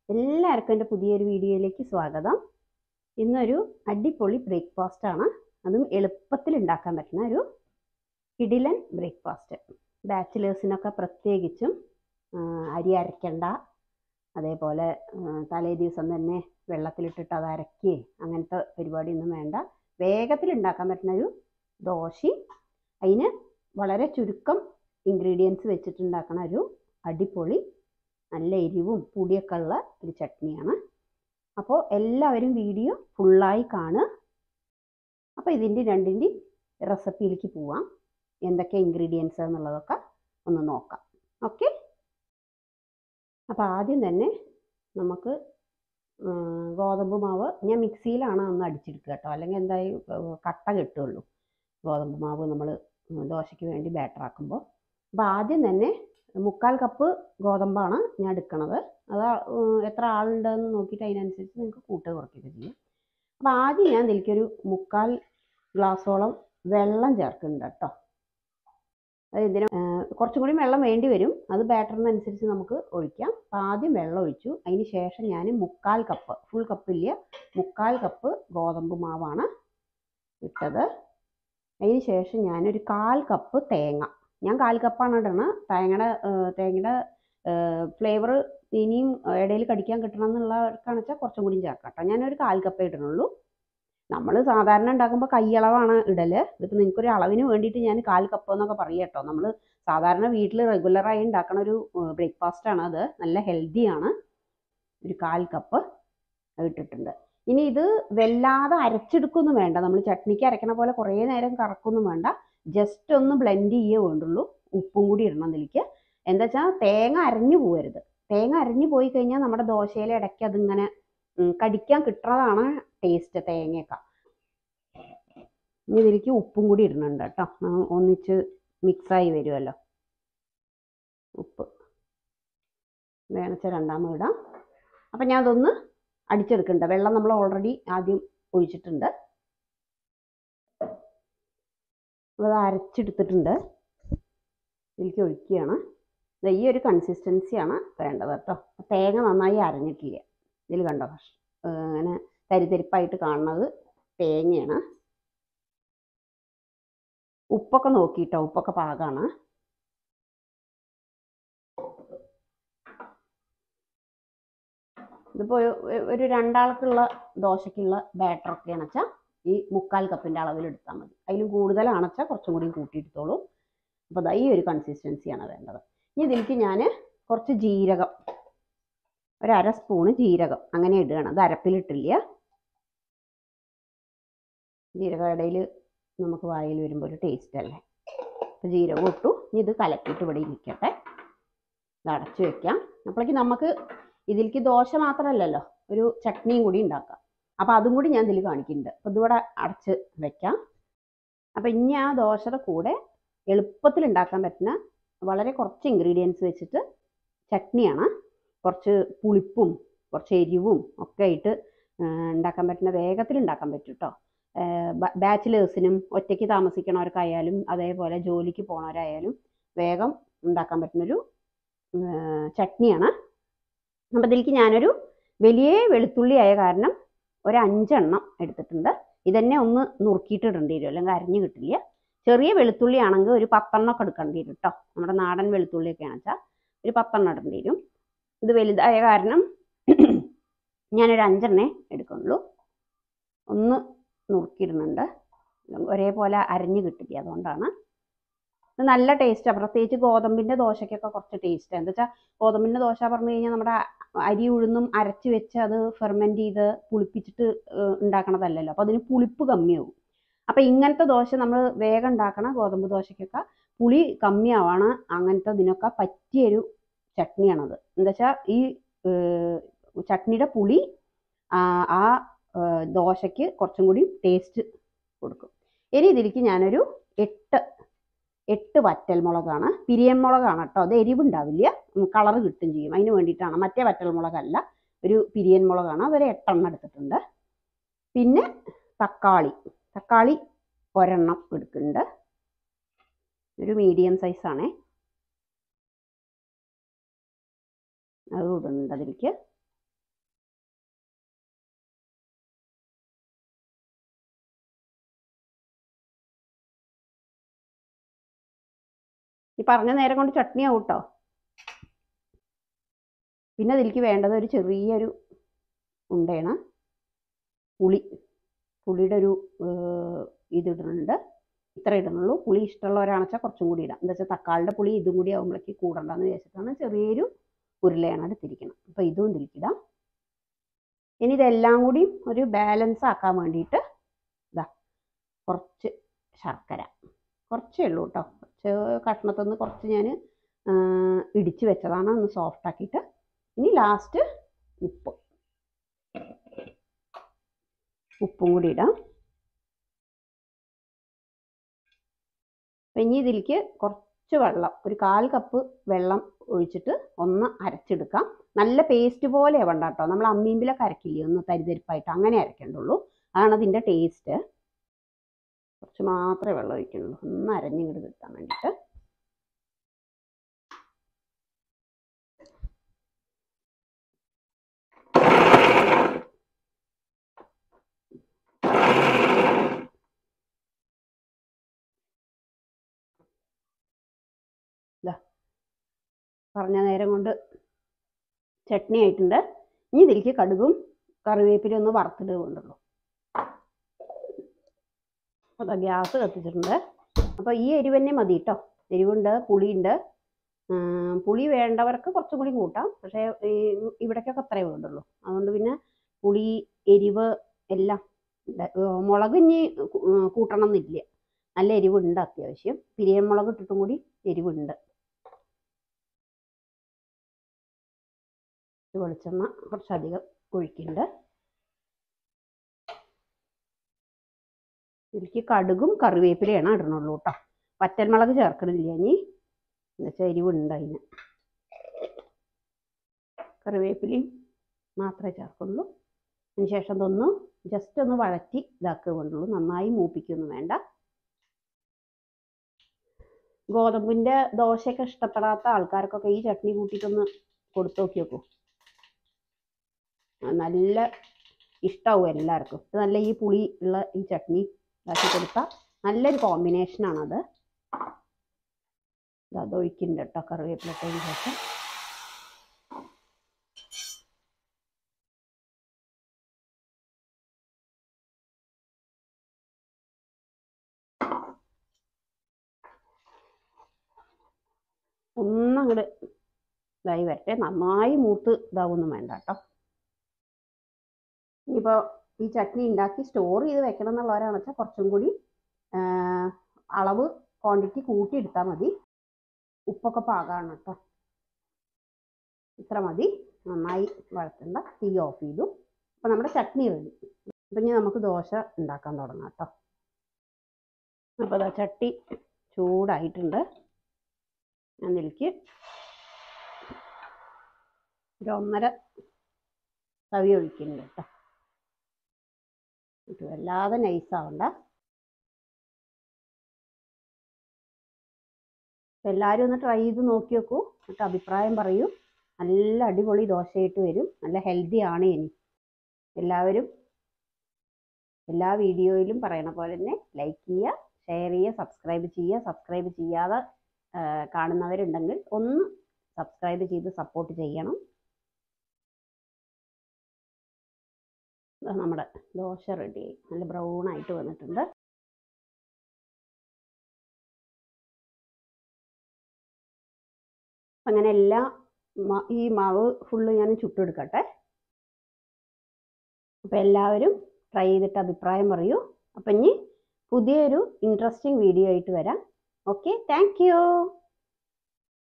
എല്ലാവർക്കും എൻ്റെ പുതിയൊരു വീഡിയോയിലേക്ക് സ്വാഗതം ഇന്നൊരു അടിപൊളി ബ്രേക്ക്ഫാസ്റ്റ് ആണ് അതും എളുപ്പത്തിൽ ഉണ്ടാക്കാൻ പറ്റുന്ന ഒരു കിടിലൻ ബ്രേക്ക്ഫാസ്റ്റ് ബാച്ചിലേഴ്സിനൊക്കെ പ്രത്യേകിച്ചും ആ, അരി അരയ്ക്കണ്ട അതേപോലെ ആ, തലേ ദിവസം തന്നെ വെള്ളത്തിലിട്ടിട്ട് അത് അരക്കുകയും അങ്ങനത്തെ പരിപാടിയൊന്നും വേണ്ട വേഗത്തിൽ ഉണ്ടാക്കാൻ പറ്റുന്ന ഒരു ദോശയും അതിന് വളരെ ചുരുക്കം ഇൻഗ്രീഡിയൻസ് വെച്ചിട്ടുണ്ടാക്കണ ഒരു അടിപൊളി നല്ല എരിവും പുളിയൊക്കെ ഉള്ള ഒരു ചട്നിയാണ് അപ്പോൾ എല്ലാവരും വീഡിയോ ഫുള്ളായി കാണുക അപ്പോൾ ഇതിൻ്റെ രണ്ടിൻ്റെയും റെസിപ്പിയിലേക്ക് പോവാം എന്തൊക്കെ ഇൻഗ്രീഡിയൻസ് എന്നുള്ളതൊക്കെ ഒന്ന് നോക്കാം ഓക്കെ അപ്പോൾ ആദ്യം തന്നെ നമുക്ക് ഉം, ഗോതമ്പ് മാവ് ഞാൻ മിക്സിയിലാണ് ഒന്ന് അടിച്ചെടുക്കുക കേട്ടോ അല്ലെങ്കിൽ എന്തായാലും ഏർ, കട്ട കിട്ടുള്ളൂ ഗോതമ്പ് മാവ് നമ്മൾ ദോശയ്ക്ക് വേണ്ടി ബാറ്റർ ആക്കുമ്പോൾ അപ്പോൾ ആദ്യം തന്നെ മുക്കാൽ കപ്പ് ഗോതമ്പാണ് ഞാൻ എടുക്കണത് അത് ഉം, എത്ര ആളുണ്ടെന്ന് നോക്കിയിട്ട് അതിനനുസരിച്ച് നിങ്ങൾക്ക് കൂട്ടുക കുറയ്ക്കുകയൊക്കെ ചെയ്യും അപ്പോൾ ആദ്യം ഞാൻ ഇതിലേക്കൊരു മുക്കാൽ ഗ്ലാസോളം വെള്ളം ചേർക്കുന്നുണ്ട് കേട്ടോ അത് ഇതിന് ഏർ, കുറച്ചും കൂടി വെള്ളം വേണ്ടി വരും അത് ബാറ്ററിനനുസരിച്ച് നമുക്ക് ഒഴിക്കാം അപ്പോൾ ആദ്യം വെള്ളം ഒഴിച്ചു അതിന് ശേഷം ഞാൻ മുക്കാൽ കപ്പ് ഫുൾ കപ്പില്ല മുക്കാൽ കപ്പ് ഗോതമ്പ് മാവാണ് ഇട്ടത് അതിന് ശേഷം ഞാനൊരു കാൽ കപ്പ് തേങ്ങ ഞാൻ കാൽ കപ്പാണ് ഇടണത് തേങ്ങയുടെ ഏർ, തേങ്ങയുടെ ഫ്ലേവർ ഇനിയും ഇടയിൽ കടിക്കാൻ കിട്ടണം എന്നുള്ളവർക്കാണെന്ന് വെച്ചാൽ കുറച്ചും കൂടി ചേർക്കാം കേട്ടോ ഞാനൊരു കാൽ കപ്പേ ഇടണുള്ളൂ നമ്മൾ സാധാരണ ഉണ്ടാക്കുമ്പോൾ കൈയളവാണ് ഇടല് ഇതിപ്പോൾ നിങ്ങൾക്കൊരു അളവിന് വേണ്ടിയിട്ട് ഞാൻ കാൽ കപ്പ് എന്നൊക്കെ പറയും കേട്ടോ നമ്മൾ സാധാരണ വീട്ടിൽ റെഗുലറായി ഉണ്ടാക്കണ ഒരു ബ്രേക്ക്ഫാസ്റ്റ് ആണ് അത് നല്ല ഹെൽത്തിയാണ് ഒരു കാൽ കപ്പ് ഇട്ടിട്ടുണ്ട് ഇനി ഇത് വല്ലാതെ അരച്ചെടുക്കൊന്നും വേണ്ട നമ്മൾ ചട്നിക്ക് അരക്കണ പോലെ കുറേ നേരം കറക്കൊന്നും വേണ്ട ജസ്റ്റ് ഒന്ന് ബ്ലെൻഡ് ചെയ്യേ വേണ്ടുള്ളൂ ഉപ്പും കൂടി ഇടണം അതിലേക്ക് എന്താ വെച്ചാൽ തേങ്ങ അരഞ്ഞു പോകരുത് തേങ്ങ അരഞ്ഞു പോയി കഴിഞ്ഞാൽ നമ്മുടെ ദോശയിലെ ഇടയ്ക്ക് അതിങ്ങനെ ഉം, കടിക്കാൻ കിട്ടുന്നതാണ് ടേസ്റ്റ് തേങ്ങയൊക്കെ ഇനി ഇതിലേക്ക് ഉപ്പും കൂടി ഇടുന്നുണ്ട് കേട്ടോ ആ, ഒന്നിച്ച് മിക്സായി വരുമല്ലോ ഉപ്പ് വേണച്ച രണ്ടാമത് ഇടാം അപ്പം ഞാൻ അതൊന്ന് അടിച്ചെടുക്കുന്നുണ്ട് വെള്ളം നമ്മൾ ഓൾറെഡി ആദ്യം ഒഴിച്ചിട്ടുണ്ട് അപ്പോൾ അത് അരച്ചെടുത്തിട്ടുണ്ട് ഇതിലേക്ക് ഒഴിക്കുകയാണ് ദേ ഈ ഒരു കൺസിസ്റ്റൻസിയാണ് വേണ്ടത് കേട്ടോ തേങ്ങ നന്നായി അരഞ്ഞിട്ടില്ല ഇതിൽ കണ്ടോ ഏർ അങ്ങനെ തരിതരിപ്പായിട്ട് കാണുന്നത് തേങ്ങയാണ് ഉപ്പൊക്കെ നോക്കിയിട്ടോ ഉപ്പൊക്കെ പാകമാണ് ഇതിപ്പോൾ ഒരു രണ്ടാൾക്കുള്ള ദോശയ്ക്കുള്ള ബാറ്ററൊക്കെയാണെന്ന് വെച്ചാൽ ഈ മുക്കാൽ കപ്പിൻ്റെ അളവിൽ എടുത്താൽ മതി അതിലും കൂടുതലാണെന്ന് വെച്ചാൽ കുറച്ചും കൂടി കൂട്ടിയെടുത്തോളൂ അപ്പോൾ ദാ ഈ ഒരു കൺസിസ്റ്റൻസിയാണ് വേണ്ടത് ഇനി ഇതിലേക്ക് ഞാൻ കുറച്ച് ജീരകം ഒരു അര സ്പൂണ് ജീരകം അങ്ങനെ ഇടുകയാണ് അത് അരപ്പിലിട്ടില്ല ജീരകം ഇടയിൽ നമുക്ക് വായിൽ വരുമ്പോൾ ഒരു ടേസ്റ്റ് അല്ലേ അപ്പോൾ ജീരകം ഇട്ടു ഇനി ഇത് കലക്കിയിട്ട് ഇവിടെ ഇരിക്കട്ടെ ഇത് അടച്ചു വെക്കാം അപ്പോഴേക്ക് നമുക്ക് ഇതിലേക്ക് ദോശ മാത്രമല്ലല്ലോ ഒരു ചട്നിയും കൂടി ഉണ്ടാക്കാം അപ്പോൾ അതും കൂടി ഞാൻ ഇതിൽ കാണിക്കുന്നുണ്ട് അപ്പോൾ ഇതിവിടെ അടച്ച് വെക്കാം അപ്പോൾ ഇനി ആ ദോശയുടെ കൂടെ എളുപ്പത്തിൽ ഉണ്ടാക്കാൻ പറ്റുന്ന വളരെ കുറച്ച് ഇൻഗ്രീഡിയൻസ് വെച്ചിട്ട് ചട്നിയാണ് കുറച്ച് പുളിപ്പും കുറച്ച് എരിവും ഒക്കെ ആയിട്ട് ആ, ഉണ്ടാക്കാൻ പറ്റുന്ന വേഗത്തിൽ ഉണ്ടാക്കാൻ പറ്റും കേട്ടോ ബാച്ചിലേഴ്സിനും ഒറ്റയ്ക്ക് താമസിക്കണവർക്കായാലും അതേപോലെ ജോലിക്ക് പോണവരായാലും വേഗം ഉണ്ടാക്കാൻ പറ്റുന്നൊരു ആ, ചട്നിയാണ് അപ്പോൾ ഇതിലേക്ക് ഞാനൊരു വലിയ വെളുത്തുള്ളി ആയ കാരണം ഒരു അഞ്ചെണ്ണം എടുത്തിട്ടുണ്ട് ഇതന്നെ ഒന്ന് നുറുക്കിയിട്ട് ഇടേണ്ടി വരും അല്ലെങ്കിൽ അരിഞ്ഞ് കിട്ടില്ല ചെറിയ വെളുത്തുള്ളി ആണെങ്കിൽ ഒരു പത്തെണ്ണം ഒക്കെ എടുക്കേണ്ടി വരും കേട്ടോ നമ്മുടെ നാടൻ വെളുത്തുള്ളിയൊക്കെ ആണെന്ന് വെച്ചാൽ ഒരു പത്തെണ്ണം ഇടേണ്ടി വരും ഇത് വലുതായ കാരണം ഞാനൊരു അഞ്ചെണ്ണേ എടുക്കുന്നുള്ളൂ ഒന്ന് നുറുക്കിയിടുന്നുണ്ട് ഒരേപോലെ അരഞ്ഞ് കിട്ടില്ല അതുകൊണ്ടാണ് ഇത് നല്ല ടേസ്റ്റാണ് പ്രത്യേകിച്ച് ഗോതമ്പിൻ്റെ ദോശയ്ക്കൊക്കെ കുറച്ച് ടേസ്റ്റ് എന്താ വെച്ചാൽ ഗോതമ്പിൻ്റെ ദോശ പറഞ്ഞു കഴിഞ്ഞാൽ നമ്മുടെ അരി ഉഴുന്നും അരച്ച് വെച്ച് അത് ഫെർമെൻറ്റ് ചെയ്ത് പുളിപ്പിച്ചിട്ട് ഏഹ് ഉണ്ടാക്കണതല്ലല്ലോ അപ്പോൾ അതിന് പുളിപ്പ് കമ്മിയാവും അപ്പോൾ ഇങ്ങനത്തെ ദോശ നമ്മൾ വേഗം ഉണ്ടാക്കണ ഗോതമ്പ് ദോശയ്ക്കൊക്കെ പുളി കമ്മിയാവാണ് അങ്ങനത്തെ ഇതിനൊക്കെ പറ്റിയൊരു ചട്നിയാണത് എന്താ വെച്ചാൽ ഈ ഏഹ് ചട്നിയുടെ പുളി ആ ആ, ഏഹ് ദോശയ്ക്ക് കുറച്ചും കൂടി ടേസ്റ്റ് കൊടുക്കും ഇനി ഇതിലേക്ക് ഞാനൊരു എട്ട് എട്ട് വറ്റൽമുളകാണ് പിരിയൻ മുളകാണ് കേട്ടോ അത് എരിവുണ്ടാവില്ല കളർ കിട്ടും ചെയ്യും അതിന് വേണ്ടിയിട്ടാണ് മറ്റേ വറ്റൽമുളകല്ല ഒരു പിരിയൻ മുളകാണ് അതൊരു എട്ടെണ്ണം എടുത്തിട്ടുണ്ട് പിന്നെ തക്കാളി തക്കാളി ഒരെണ്ണം എടുക്കുന്നുണ്ട് ഒരു മീഡിയം സൈസാണേ അത് ഇടുന്നുണ്ട് അതിലേക്ക് ഈ പറഞ്ഞ നേരം കൊണ്ട് ചട്നി ആവും കേട്ടോ പിന്നെ അതിലേക്ക് വേണ്ടത് ഒരു ചെറിയൊരു ഉണ്ടയാണ് പുളി പുളിയുടെ ഒരു ഇത് ഇടുന്നുണ്ട് ഇത്ര ഇടുന്നുള്ളൂ പുളി ഇഷ്ടമുള്ളവരാണെന്ന് വെച്ചാൽ കുറച്ചും കൂടി ഇടാം എന്താ വെച്ചാൽ തക്കാളിയുടെ പുളി ഇതും കൂടി ആകുമ്പോഴേക്ക് കൂടണ്ടെന്ന് വിചാരിച്ചിട്ടാണ് ചെറിയൊരു ഉരുളയാണ് എടുത്തിരിക്കുന്നത് അപ്പോൾ ഇതും ഇതിലേക്കിടാം ഇനി ഇതെല്ലാം കൂടി ഒരു ബാലൻസ് ആക്കാൻ വേണ്ടിയിട്ട് ഇതാ കുറച്ച് ശർക്കര കുറച്ചേ ഉള്ളൂ കേട്ടോ കുറച്ച് കഷ്ണത്തൊന്ന് കുറച്ച് ഞാൻ ഇടിച്ച് വെച്ചതാണ് ഒന്ന് സോഫ്റ്റ് ആക്കിയിട്ട് ഇനി ലാസ്റ്റ് ഉപ്പ് ഉപ്പും കൂടി ഇടാം അപ്പം ഇനി ഇതിലേക്ക് കുറച്ച് വെള്ളം ഒരു കാൽ കപ്പ് വെള്ളം ഒഴിച്ചിട്ട് ഒന്ന് അരച്ചെടുക്കാം നല്ല പേസ്റ്റ് പോലെ വേണ്ട കേട്ടോ നമ്മൾ അമ്മീമ്പിലൊക്കെ അരക്കില്ലേ ഒന്ന് തരിതരിപ്പായിട്ട് അങ്ങനെ അരക്കണ്ടുള്ളൂ അതാണ് അതിൻ്റെ ടേസ്റ്റ് കുറച്ച് മാത്രമേ വെള്ളം ഒഴിക്കുന്നുള്ളൂ ഒന്ന് അരഞ്ഞിങ്ങോട്ട് കിട്ടാൻ വേണ്ടിയിട്ട് പറഞ്ഞ നേരം കൊണ്ട് ചട്നി ആയിട്ടുണ്ട് ഇനി ഇതിലേക്ക് കടുകും കറിവേപ്പിലും ഒന്ന് വറുത്തിട്ട് കൊണ്ടുള്ളൂ അപ്പോൾ ഗ്യാസ് കത്തിച്ചിട്ടുണ്ട് അപ്പോൾ ഈ എരിവ് തന്നെ മതി കേട്ടോ എരിവുണ്ട് പുളിയുണ്ട് പുളി വേണ്ടവർക്ക് കുറച്ചും കൂടി കൂട്ടാം പക്ഷേ ഈ ഇവിടേക്കൊക്കെ അത്രയേ വേണ്ടുള്ളൂ അതുകൊണ്ട് പിന്നെ പുളി എരിവ് എല്ലാം ഉണ്ട് മുളക് ഇനി കൂട്ടണം എന്നില്ല നല്ല എരിവുണ്ട് അത്യാവശ്യം പിരിയൻ മുളക് ഇട്ടിട്ടും കൂടി എരിവുണ്ട് വെളിച്ചെണ്ണ കുറച്ചധികം ഒഴിക്കുന്നുണ്ട് ഇതിലേക്ക് കടുകും കറിവേപ്പിലയാണ് ഇടണുള്ളൂ കേട്ടോ വറ്റൽമുളക് ചേർക്കണില്ല ഇനി എന്നുവെച്ചാൽ എരിവുണ്ട് അതിന് കറിവേപ്പിലയും മാത്രമേ ചേർക്കുള്ളൂ അതിന് ശേഷം ഇതൊന്ന് ജസ്റ്റ് ഒന്ന് വഴറ്റി ഇതാക്കുക വേണ്ടുള്ളൂ നന്നായി മൂപ്പിക്കൊന്നും വേണ്ട ഗോതമ്പിൻ്റെ ദോശയൊക്കെ ഇഷ്ടപ്പെടാത്ത ആൾക്കാർക്കൊക്കെ ഈ ചട്നി കൂട്ടിയിട്ടൊന്ന് കൊടുത്തു നോക്കി നോക്കൂ നല്ല ഇഷ്ടമാവും എല്ലാവർക്കും ഇത് നല്ല ഈ പുളി ഉള്ള ഈ ചട്നി ഇതാക്കി കൊടുത്താൽ നല്ലൊരു കോമ്പിനേഷനാണത് അത് ഒഴിക്കുന്നുണ്ട് കേട്ടോ കറിവേപ്പിലട്ടതിന് ശേഷം ഒന്നങ്ങോട്ട് ഇതായി വരട്ടെ നന്നായി മൂത്ത് ഇതാവൊന്നും വേണ്ട കേട്ടോ ഇനിയിപ്പോൾ ഈ ചട്നി ഉണ്ടാക്കി സ്റ്റോർ ചെയ്ത് വെക്കണം എന്നുള്ളവരാണെന്ന് വെച്ചാൽ കുറച്ചും കൂടി അളവ് ക്വാണ്ടിറ്റി കൂട്ടി എടുത്താൽ മതി ഉപ്പൊക്കെ പാകമാണ് കേട്ടോ ഇത്ര മതി നന്നായി വഴറ്റണ്ട തീ ഓഫ് ചെയ്തു അപ്പോൾ നമ്മുടെ ചട്നി റെഡി അപ്പം ഇനി നമുക്ക് ദോശ ഉണ്ടാക്കാൻ തുടങ്ങാം കേട്ടോ അപ്പോൾ അതാ ചട്ടി ചൂടായിട്ടുണ്ട് ഞാൻ ഇതിലേക്ക് ഒരു ഒന്നര തവി ഒഴിക്കുന്നുണ്ട് കേട്ടോ ഇത് വല്ലാതെ നൈസാവണ്ട എല്ലാവരും ഒന്ന് ട്രൈ ചെയ്ത് നോക്കി നോക്കൂ എന്നിട്ട് അഭിപ്രായം പറയൂ നല്ല അടിപൊളി ദോശയായിട്ട് വരും നല്ല ഹെൽത്തി ആണ് ഇനി എല്ലാവരും എല്ലാ വീഡിയോയിലും പറയണ പോലെ തന്നെ ലൈക്ക് ചെയ്യുക ഷെയർ ചെയ്യുക സബ്സ്ക്രൈബ് ചെയ്യുക സബ്സ്ക്രൈബ് ചെയ്യാതെ കാണുന്നവരുണ്ടെങ്കിൽ ഒന്ന് സബ്സ്ക്രൈബ് ചെയ്ത് സപ്പോർട്ട് ചെയ്യണം നമ്മുടെ ദോശ റെഡി നല്ല ബ്രൗൺ ആയിട്ട് വന്നിട്ടുണ്ട് അങ്ങനെ എല്ലാ ഈ മാവ് ഫുള്ള് ഞാൻ ചുട്ടെടുക്കട്ടെ അപ്പോൾ എല്ലാവരും ട്രൈ ചെയ്തിട്ട് അഭിപ്രായം പറയൂ അപ്പം ഇനി പുതിയൊരു ഇൻട്രസ്റ്റിംഗ് വീഡിയോ ആയിട്ട് വരാം ഓക്കെ താങ്ക്